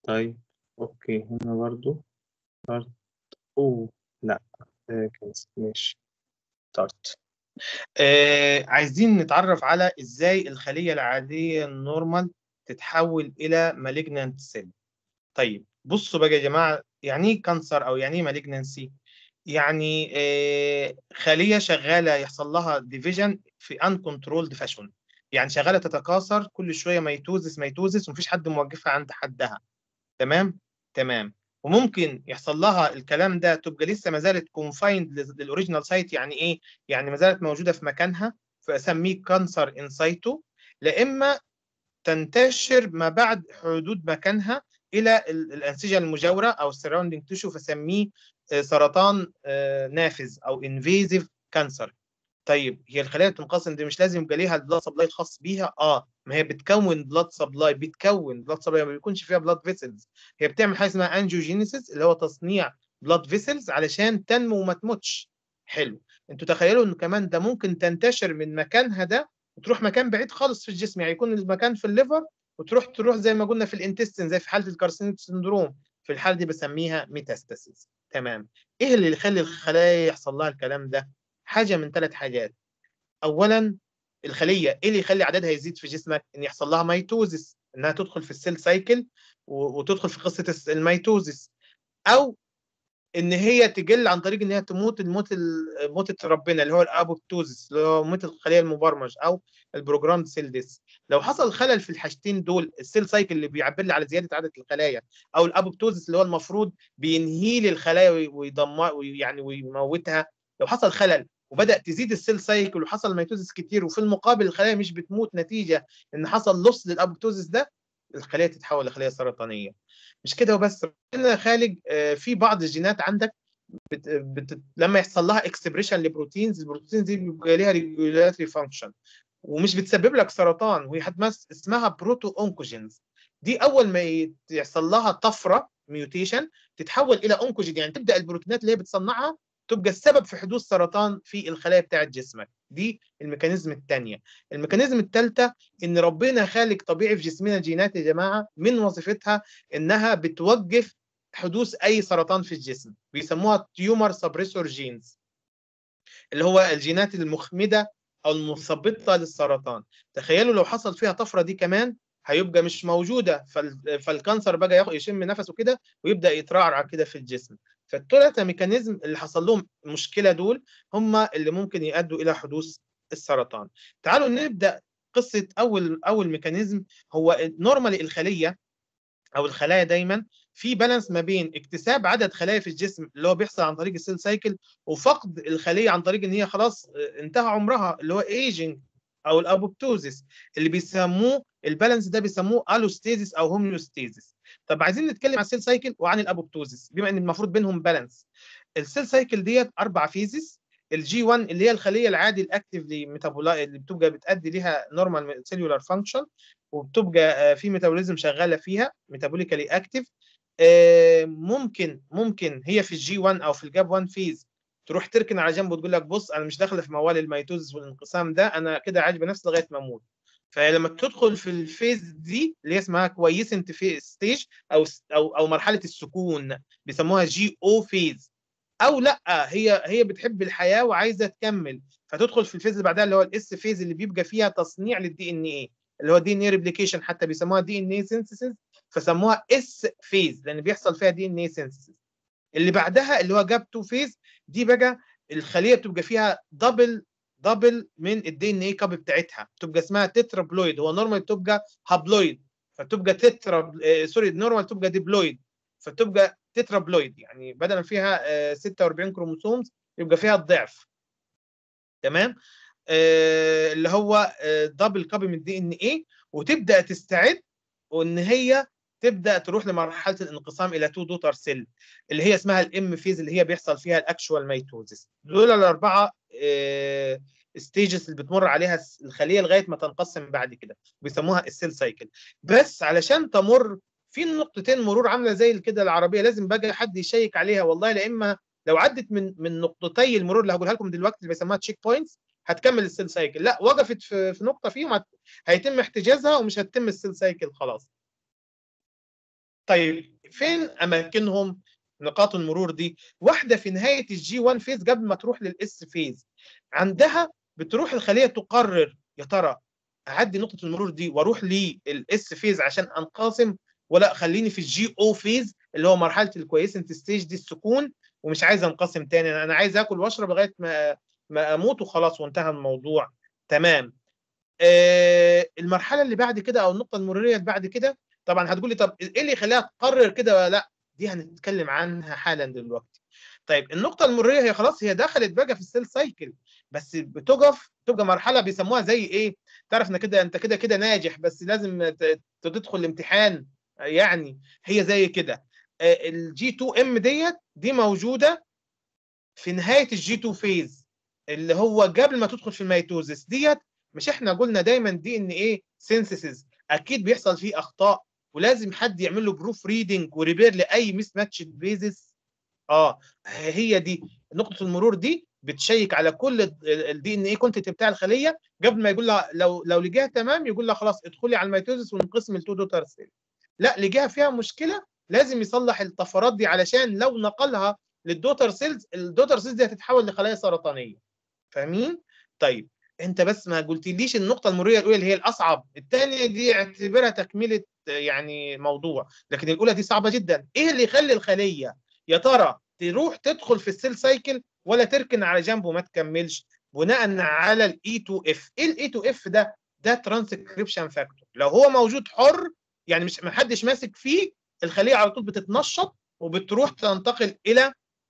طيب أوكي هنا برضه start أوه لأ آآ cancel ماشي start آآ عايزين نتعرّف على إزاي الخلية العادية الnormal تتحوّل إلى malignant cell طيب بُصّوا بقى يا جماعة يعني إيه cancer أو يعني إيه malignancy؟ يعني آآ خلية شغّالة يحصل لها division في uncontrolled fashion يعني شغّالة تتكاثر كل شوية ميتوزس، ميتوزس وما فيش حد موقّفها عند حدّها تمام، تمام، وممكن يحصل لها الكلام ده تبقى لسه ما زالت confined لل للoriginal site يعني إيه، يعني ما زالت موجودة في مكانها فأسميه cancer in situ لا إمّا تنتشر ما بعد حدود مكانها إلى ال الأنسجة المجاورة أو الsurrounding tissue فاسميه آآ سرطان آآ نافذ أو invasive cancer طيب هي الخلايا بتنقسم دي مش لازم يبقى ليها الblood supply الخاص بيها؟ آه، ما هي بتكوّن blood supply بتكوّن blood supply ما بيكونش فيها blood vessels هي بتعمل حاجة اسمها angiogenesis اللي هو تصنيع blood vessels علشان تنمو وما تموتش، حلو، أنتم تخيّلوا إنه كمان ده ممكن تنتشر من مكانها ده وتروح مكان بعيد خالص في الجسم، يعني يكون المكان في الliver وتروح تروح زي ما قُلنا في الintestine زي في حالة الcarcinoid syndrome في الحالة دي باسميها metastasis تمام، إيه اللي يخلّي الخلايا يحصل لها الكلام ده؟ حاجة من 3 حاجات، أولًا الخلية إيه اللي يخلّي عددها يزيد في جسمك؟ إن يحصل لها mitosis إنها تدخل في الcell cycle و وتدخل في قصة الس الmitosis أو إن هي تقِل عن طريق إن هي تموت الموت ال موتة ربنا اللي هو الapoptosis اللي هو موت الخلية المبرمج أو الprogrammed cell death لو حصل خلل في الحاجتين دول الcell cycle اللي بيعبّر لي على زيادة عدد الخلايا أو الapoptosis اللي هو المفروض بينهي لي الخلايا وي ويدم ويعني ويموتها، لو حصل خلل وبدأ تزيد الcell cycle وحصل mitosis كتير وفي المقابل الخلايا مش بتموت نتيجة إن حصل loss للapoptosis ده، الخلية تتحوّل لخلية سرطانية، مش كده وبس ربنا خالق آآ في بعض الجينات عندك بت بت لمّا يحصل لها expression لproteins الproteins دي بيبقى ليها regulatory function ومش بتسبب لك سرطان وهي هتمس اسمها proto-oncogenes دي أول ما يت يحصل لها طفرة mutation تتحوّل إلى oncogene يعني تبدأ البروتينات اللي هي بتصنّعها تبقى السبب في حدوث سرطان في الخلايا بتاعة جسمك، دي الميكانيزم التانية، الميكانيزم التالتة إن ربنا خالق طبيعي في جسمنا جينات يا جماعة من وظيفتها إنها بتوقّف حدوث أي سرطان في الجسم، بيسموها tumor suppressor genes اللي هو الجينات المخمدة أو المثبطة للسرطان، تخيّلوا لو حصل فيها طفرة دي كمان هيبقى مش موجودة فال فالكانسر بقى ياخ يشم نَفَسه كده ويبدأ يترعرع كده في الجسم، فال3 ميكانيزم اللي حصل لهم مشكلة دول هم اللي ممكن يؤدّوا إلى حدوث السرطان. تعالوا نبدأ قصة أول أول ميكانيزم هو normally الخلية أو الخلايا دايمًا في balance ما بين اكتساب عدد خلايا في الجسم اللي هو بيحصل عن طريق الcell cycle وفقد الخلية عن طريق إن هي خلاص آآ انتهى عمرها اللي هو aging أو الapoptosis اللي بيسموه الbalance ده بيسموه allostasis أو homeostasis. طب عايزين نتكلم عن الcell cycle وعن الapoptosis بما إن المفروض بينهم balance. الcell cycle ديّة 4 phases الG1 اللي هي الخلية العادي الactively metaboli اللي بتبقى بتأدّي ليها normal cellular function وبتبقى في metabolism شغّالة فيها metabolically active آآ ممكن ممكن هي في الG1 أو في الGAP1 phase تروح تركن على جنب وتقول لك بُص أنا مش داخلة في موال الميتوزس والانقسام ده أنا كده عاجبة نفسي لغاية ما أموت. فلمّا تدخل في الphase دي اللي هي اسمها quiescent phase stage أو س أو أو مرحلة السكون بيسموها GO phase أو لأ هي هي بتحب الحياة وعايزة تكمّل فتدخل في الphase اللي بعدها اللي هو الS phase اللي بيبقى فيها تصنيع للDNA اللي هو DNA replication حتى بيسموها DNA synthesis فسموها S phase لأن بيحصل فيها DNA synthesis. اللي بعدها اللي هو GAP2 phase دي بقى الخلية بتبقى فيها double double من الDNA copy بتاعتها بتبقى اسمها tetraploid هو normal بتبقى haploid فتبقى tetra آآ sorry normal تبقى diploid فتبقى tetraploid يعني بدل ما فيها آآ 46 كروموسومز يبقى فيها الضعف. تمام؟ آآ اللي هو آآ double copy من الDNA وتبدأ تستعد وإن هي تبدأ تروح لمرحلة الانقسام إلى 2 daughter cell اللي هي اسمها الM phase اللي هي بيحصل فيها الactual mitosis دول ال4 آآ stages اللي بتمُر عليها الس الخلية لغاية ما تنقسم بعد كده بيسموها الcell cycle بس علشان تمُر في نقطتين مرور عاملة زي كده العربية لازم بقى حد يشيّك عليها والله لا إما لو عدِّت من من نقطتي المرور اللي هاقولها لكم دلوقتي اللي بيسموها check points هتكمّل الcell cycle لأ وقفت في في نقطة فيهم هت هيتم احتجازها ومش هتتم الcell cycle خلاص. طيب فين اماكنهم نقاط المرور دي واحده في نهايه الجي 1 فيز قبل ما تروح للاس فيز عندها بتروح الخليه تقرر يا ترى اعدي نقطه المرور دي واروح للاس فيز عشان انقسم ولا خليني في الجي او فيز اللي هو مرحله الكويسنت ستيج دي السكون ومش عايز انقسم تاني انا عايز اكل واشرب لغايه ما ما اموت وخلاص وانتهى الموضوع تمام آه المرحله اللي بعد كده او النقطه المروريه اللي بعد كده طبعا هتقول لي طب ايه اللي يخليها تقرر كده ولا لا دي هنتكلم عنها حالا دلوقتي طيب النقطة المرورية هي خلاص هي دخلت بقى في السيل سايكل بس بتقف تبقى مرحلة بيسموها زي ايه؟ تعرف انك كده انت كده كده ناجح بس لازم تدخل الامتحان يعني هي زي كده الجي 2 ام ديت دي موجودة في نهاية الجي 2 فيز اللي هو قبل ما تدخل في الميتوزس ديت مش احنا قلنا دايما دي ان ايه سينثيسيس اكيد بيحصل فيه اخطاء ولازم حد يعمل له بروف ريدنج وريبير لاي ميس ماتش بيزس اه هي دي نقطه المرور دي بتشيك على كل الدي ان ايه كونتنت بتاع الخليه قبل ما يقول لها لو لو لقاها تمام يقول لها خلاص ادخلي على الميتوزس ونقسم التو دوتر سيل لا لقاها فيها مشكله لازم يصلح الطفرات دي علشان لو نقلها للدوتر سيلز الدوتر سيلز دي هتتحول لخلايا سرطانيه فاهمين طيب انت بس ما قلتليش النقطه المروريه الاولى اللي هي الاصعب الثانيه دي اعتبرها تكمله يعني موضوع لكن الاولى دي صعبه جدا ايه اللي يخلي الخليه يا ترى تروح تدخل في السيل سايكل ولا تركن على جنب وما تكملش بناء على الاي 2 اف ايه الاي 2 اف ده ده ترانسكريبشن فاكتور لو هو موجود حر يعني مش ما حدش ماسك فيه الخليه على طول بتتنشط وبتروح تنتقل الى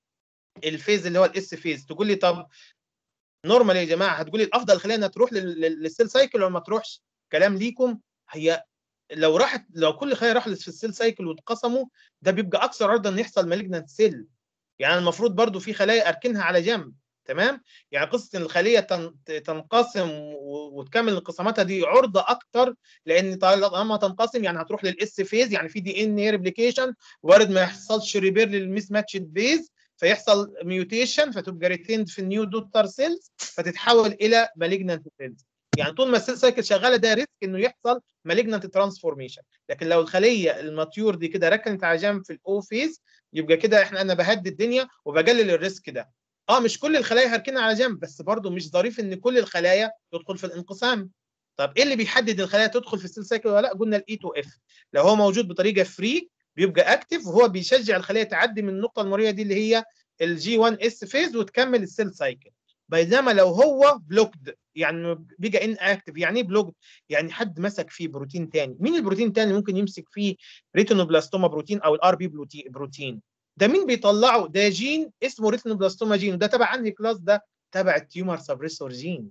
الفيز اللي هو الاس فيز تقول لي طب نورمال يا جماعه هتقول لي الافضل خلينا انها تروح للسيل سايكل ولا ما تروحش كلام ليكم هي لو راحت لو كل خليه راحت في السيل سايكل واتقسموا ده بيبقى اكثر عرضه ان يحصل مالجنانت سيل يعني المفروض برضو في خلايا اركنها على جنب تمام يعني قصه ان الخليه تنقسم وتكمل انقساماتها دي عرضه اكتر لان طالما تنقسم يعني هتروح للاس فيز يعني في دي ان ريبليكيشن وارد ما يحصلش ريبير للميس ماتش بيز فيحصل ميوتيشن فتبقى ريتيند في النيو دوتر سيلز فتتحول الى مالجنانت سيلز يعني طول ما السيل سايكل شغاله ده ريسك انه يحصل مالجنانت ترانسفورميشن لكن لو الخليه الماتيور دي كده ركنت على جنب في الاو فيز يبقى كده احنا انا بهدي الدنيا وبقلل الريسك ده اه مش كل الخلايا هركنها على جنب بس برضه مش ظريف ان كل الخلايا تدخل في الانقسام طب ايه اللي بيحدد الخلايا تدخل في السيل سايكل ولا لا قلنا الاي 2 اف لو هو موجود بطريقه فري بيبقى اكتف وهو بيشجع الخليه تعدي من النقطه المريه دي اللي هي الجي 1 اس فيز وتكمل السيل سايكل بينما لو هو بلوكد يعني بيجا ان اكتف يعني ايه بلوكد يعني حد مسك فيه بروتين تاني مين البروتين التاني اللي ممكن يمسك فيه ريتينوبلاستوما بروتين او الار بي بروتين ده مين بيطلعه ده جين اسمه ريتينوبلاستوما جين وده تبع انهي كلاس ده تبع التيومر سبريسور جين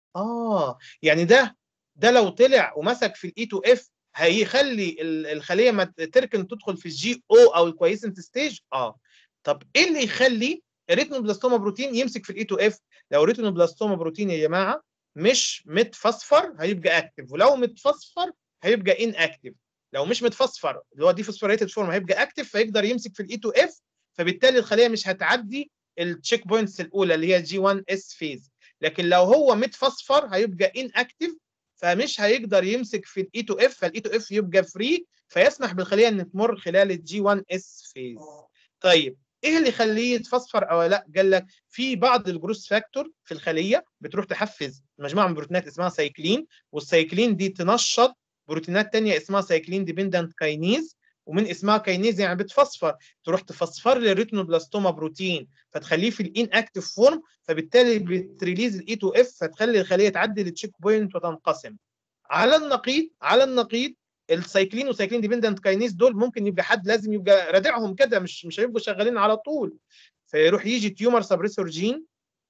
اه يعني ده ده لو طلع ومسك في الاي 2 اف هيخلي الخليه ما تركن تدخل في الجي او او الكويسنت ستيج اه طب ايه اللي يخلي الريتينوبلاستوما بروتين يمسك في الاي 2 اف لو الريتينوبلاستوما بروتين يا جماعه مش متفصفر هيبقى اكتف ولو متفصفر هيبقى ان اكتف لو مش متفصفر اللي هو دي فوسفوريتد فورم هيبقى اكتف فيقدر يمسك في الاي 2 اف فبالتالي الخليه مش هتعدي التشيك بوينتس الاولى اللي هي جي 1 اس فيز لكن لو هو متفصفر هيبقى ان اكتف فمش هيقدر يمسك في الاي 2 اف فالاي 2 اف يبقى فري فيسمح بالخليه ان تمر خلال الجي 1 اس فيز طيب ايه اللي يخليه يتفصفر او لا قال لك في بعض الجروس فاكتور في الخليه بتروح تحفز مجموعه من البروتينات اسمها سايكلين والسايكلين دي تنشط بروتينات تانية اسمها سايكلين ديبندنت كاينيز ومن اسمها كاينيز يعني بتفصفر تروح تفصفر للريتينوبلاستوما بروتين فتخليه في الان اكتف فورم فبالتالي بتريليز الاي 2 اف فتخلي الخليه تعدي التشيك بوينت وتنقسم على النقيض على النقيض السايكلين والسايكلين ديبندنت كاينيز دول ممكن يبقى حد لازم يبقى رادعهم كده مش مش هيبقوا شغالين على طول فيروح يجي تيومر سبريسور جين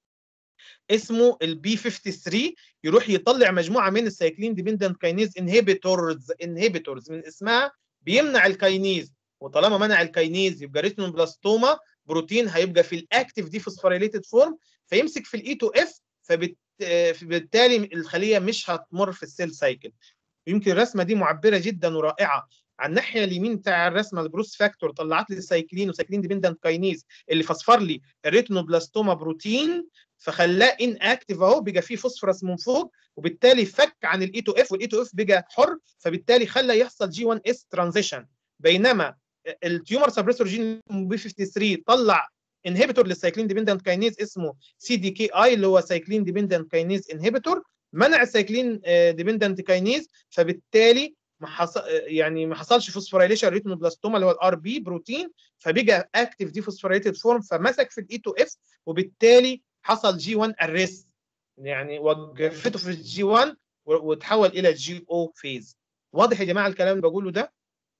اسمه البي 53 يروح يطلع مجموعه من السايكلين ديبندنت كاينيز انهبيتورز انهبيتورز من اسمها بيمنع الكاينيز وطالما منع الكاينيز يبقى ريتينوبلاستوما بروتين هيبقى في الاكتيف دي فوسفوريليتد فورم فيمسك في الاي 2 اف فبالتالي الخليه مش هتمر في السيل سايكل يمكن الرسمه دي معبره جدا ورائعه على الناحيه اليمين بتاع الرسمه الجروس فاكتور طلعت لي السايكلين وسايكلين ديبندنت كاينيز اللي فصفر لي الريتينوبلاستوما بروتين فخلاه ان اكتف اهو بقى فيه فوسفورس من فوق وبالتالي فك عن الاي 2 اف والاي 2 اف بقى حر فبالتالي خلى يحصل جي 1 اس ترانزيشن بينما التيومر سبريسور جين بي 53 طلع انهبيتور للسايكلين ديبندنت كاينيز اسمه سي دي كي اي اللي هو سايكلين ديبندنت كاينيز انهبيتور منع السايكلين ديبندنت كاينيز فبالتالي ما حصل يعني ما حصلش فوسفوريليشن ريتينوبلاستوما اللي هو الار بي بروتين فبيجي اكتف دي فوسفوريتد فورم فمسك في الاي 2 اف وبالتالي حصل جي 1 اريست يعني وقفته في الجي 1 وتحول الى جي او فيز واضح يا جماعه الكلام اللي بقوله ده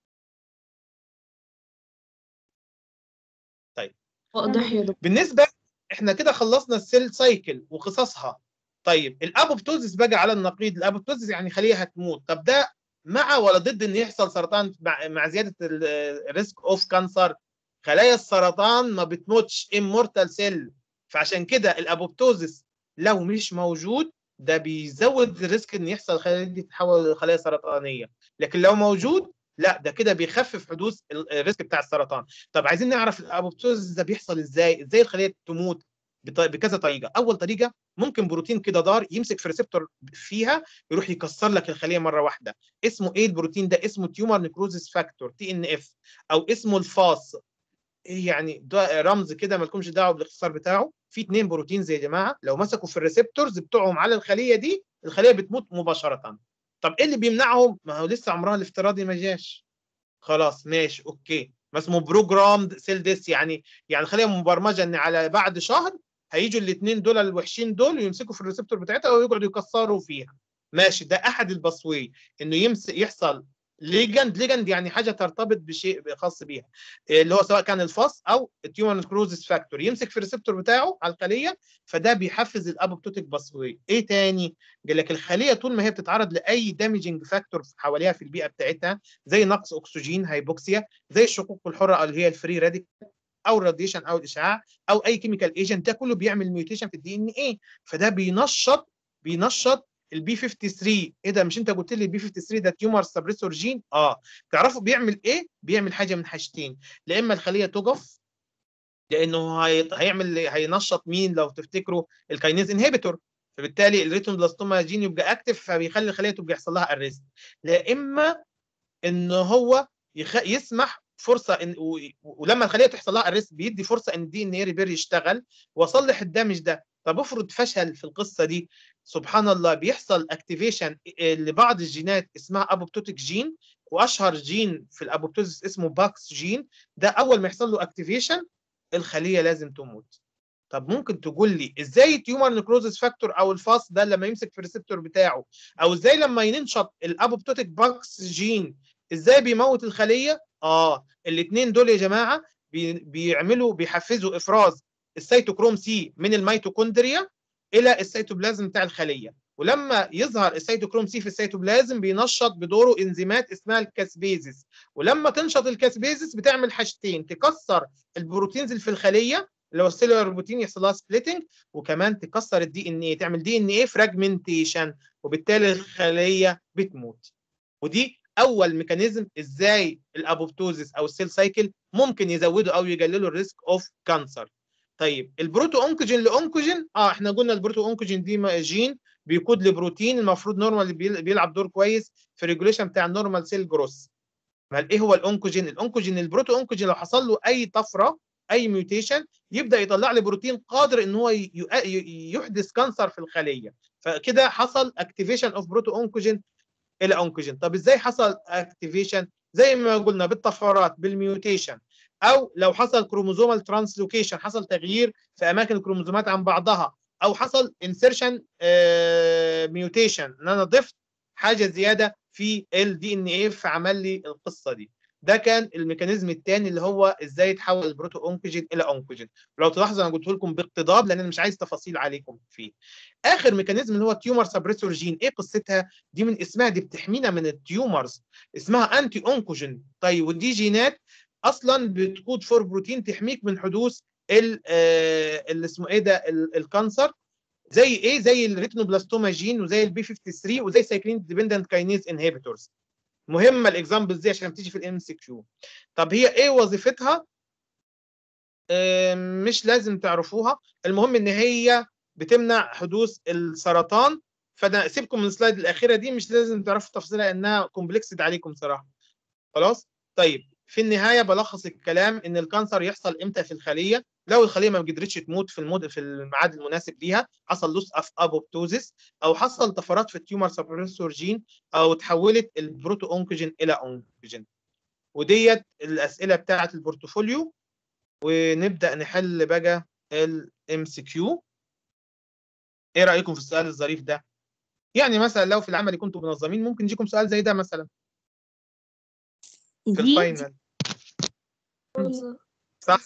طيب واضح يا دكتور بالنسبه احنا كده خلصنا السيل سايكل وقصصها طيب الابوبتوزيس بقى على النقيض الابوبتوزيس يعني خليه هتموت طب ده مع ولا ضد ان يحصل سرطان مع, مع زياده الريسك اوف كانسر خلايا السرطان ما بتموتش امورتال سيل فعشان كده الابوبتوزيس لو مش موجود ده بيزود الريسك ان يحصل الخلايا دي تتحول لخلايا سرطانيه لكن لو موجود لا ده كده بيخفف حدوث الريسك بتاع السرطان طب عايزين نعرف الابوبتوزيس ده بيحصل ازاي ازاي الخليه تموت بكذا طريقه اول طريقه ممكن بروتين كده دار يمسك في ريسبتور فيها يروح يكسر لك الخليه مره واحده اسمه ايه البروتين ده اسمه تيومر نيكروزيس فاكتور تي ان اف او اسمه الفاس يعني ده رمز كده مالكمش دعوه بالاختصار بتاعه في اثنين بروتينز يا جماعه لو مسكوا في الريسبتورز بتوعهم على الخليه دي الخليه بتموت مباشره طب ايه اللي بيمنعهم ما هو لسه عمرها الافتراضي ما جاش خلاص ماشي اوكي ما اسمه بروجرامد سيل ديس يعني يعني الخليه مبرمجه ان على بعد شهر هيجوا الاثنين دول الوحشين دول ويمسكوا في الريسبتور بتاعتها ويقعدوا يكسروا فيها ماشي ده احد البصوي انه يمسك يحصل ليجند ليجند يعني حاجه ترتبط بشيء خاص بيها اللي هو سواء كان الفاس او التيومر كروزس فاكتور يمسك في الريسبتور بتاعه على الخليه فده بيحفز الابوبتوتيك باسوي ايه تاني قال لك الخليه طول ما هي بتتعرض لاي دامجنج فاكتور حواليها في البيئه بتاعتها زي نقص اكسجين هايبوكسيا زي الشقوق الحره اللي هي الفري راديكال او الراديشن او الاشعاع او اي كيميكال ايجنت ده كله بيعمل ميوتيشن في الدي ان ايه فده بينشط بينشط البي 53 ايه ده مش انت قلت لي البي 53 ده تيومر سبريسور جين اه تعرفوا بيعمل ايه بيعمل حاجه من حاجتين لا اما الخليه تقف لانه هي... هيعمل هينشط مين لو تفتكروا الكاينيز انهبيتور فبالتالي الريتون بلاستوما جين يبقى اكتف فبيخلي الخليه تبقى يحصل لها ارست لا اما ان هو يخ... يسمح فرصه ان و... ولما الخليه تحصل لها ارست بيدي فرصه ان الدي ان اي ريبير يشتغل واصلح الدمج ده طب افرض فشل في القصه دي سبحان الله بيحصل اكتيفيشن لبعض الجينات اسمها ابوبتوتيك جين واشهر جين في الابوبتوزيس اسمه باكس جين ده اول ما يحصل له اكتيفيشن الخليه لازم تموت طب ممكن تقول لي ازاي التيومر نيكروزيس فاكتور او الفاس ده لما يمسك في الريسبتور بتاعه او ازاي لما ينشط الابوبتوتيك باكس جين ازاي بيموت الخليه اه الاثنين دول يا جماعه بي بيعملوا بيحفزوا افراز السيتوكروم سي من الميتوكوندريا الى السيتوبلازم بتاع الخليه ولما يظهر السيتوكروم سي في السيتوبلازم بينشط بدوره انزيمات اسمها الكاسبيزيس ولما تنشط الكاسبيزيس بتعمل حاجتين تكسر البروتينز اللي في الخليه اللي هو السيلولار بروتين يحصل لها سبليتنج وكمان تكسر الدي ان ايه تعمل دي ان ايه فراجمنتيشن وبالتالي الخليه بتموت ودي اول ميكانيزم ازاي الابوبتوزيس او السيل سايكل ممكن يزودوا او يقللوا الريسك اوف كانسر طيب البروتو اونكوجين لاونكوجين اه احنا قلنا البروتو اونكوجين دي جين بيكود لبروتين المفروض نورمال بيلعب دور كويس في الريجوليشن بتاع النورمال سيل جروث امال ايه هو الاونكوجين الاونكوجين البروتو اونكوجين لو حصل له اي طفره اي ميوتيشن يبدا يطلع لي بروتين قادر ان هو يحدث كانسر في الخليه فكده حصل اكتيفيشن اوف بروتو اونكوجين الى اونكوجين طب ازاي حصل اكتيفيشن زي ما قلنا بالطفرات بالميوتيشن او لو حصل كروموزومال ترانسلوكيشن حصل تغيير في اماكن الكروموزومات عن بعضها او حصل انسرشن ميوتيشن ان انا ضفت حاجه زياده في الدي ان ايه فعمل لي القصه دي ده كان الميكانيزم الثاني اللي هو ازاي يتحول البروتو اونكوجين الى اونكوجين لو تلاحظوا انا قلت لكم باقتضاب لان انا مش عايز تفاصيل عليكم فيه اخر ميكانيزم اللي هو تيومر سبريسور جين ايه قصتها دي من اسمها دي بتحمينا من التيومرز اسمها انتي اونكوجين طيب ودي جينات اصلا بتكود فور بروتين تحميك من حدوث اللي اسمه ايه ده الكانسر زي ايه زي الريتنوبلاستوما جين وزي البي 53 وزي سايكلين ديبندنت كاينيز انهبيتورز مهمه الاكزامبلز دي عشان بتيجي في الام سي كيو طب هي ايه وظيفتها مش لازم تعرفوها المهم ان هي بتمنع حدوث السرطان فانا سيبكم من السلايد الاخيره دي مش لازم تعرفوا تفاصيلها انها كومبلكسد عليكم صراحه خلاص طيب في النهايه بلخص الكلام ان الكانسر يحصل امتى في الخليه لو الخليه ما قدرتش تموت في المود في الميعاد المناسب ليها حصل لوس اوف ابوبتوزيس او حصل طفرات في التيومر سبريسور جين او تحولت البروتو اونكوجين الى اونكوجين وديت الاسئله بتاعه البورتفوليو ونبدا نحل بقى الام سي كيو ايه رايكم في السؤال الظريف ده يعني مثلا لو في العمل كنتم منظمين ممكن يجيكم سؤال زي ده مثلا في دي الفاينل صح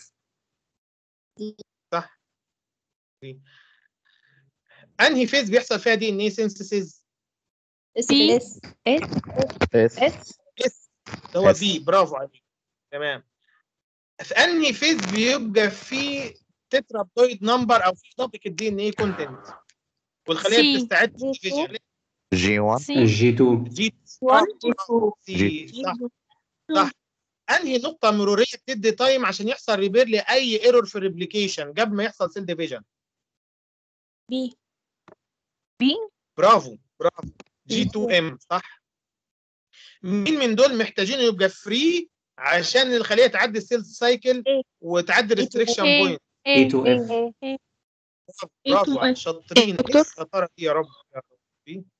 صح دي. انهي فيز بيحصل فيها دي ان ايه سينثيسيس اس بي. اس اس اس اس هو S. بي برافو عليك تمام في انهي فيز بيبقى فيه تترابلويد نمبر او في دبليك الدي ان ايه كونتنت والخليه C. بتستعد G2. division. جي 1 جي 2 جي One. سي صح صح انهي نقطه مروريه بتدي تايم عشان يحصل ريبير لاي ايرور في الريبليكيشن قبل ما يحصل سيل ديفيجن بي بي برافو برافو جي 2 ام صح مين من دول محتاجين يبقى فري عشان الخليه تعدي السيل سايكل A. وتعدي الريستريكشن A. بوينت اي 2 اف برافو A2F. شاطرين ايه دكتور. الشطاره دي يا رب يا ربي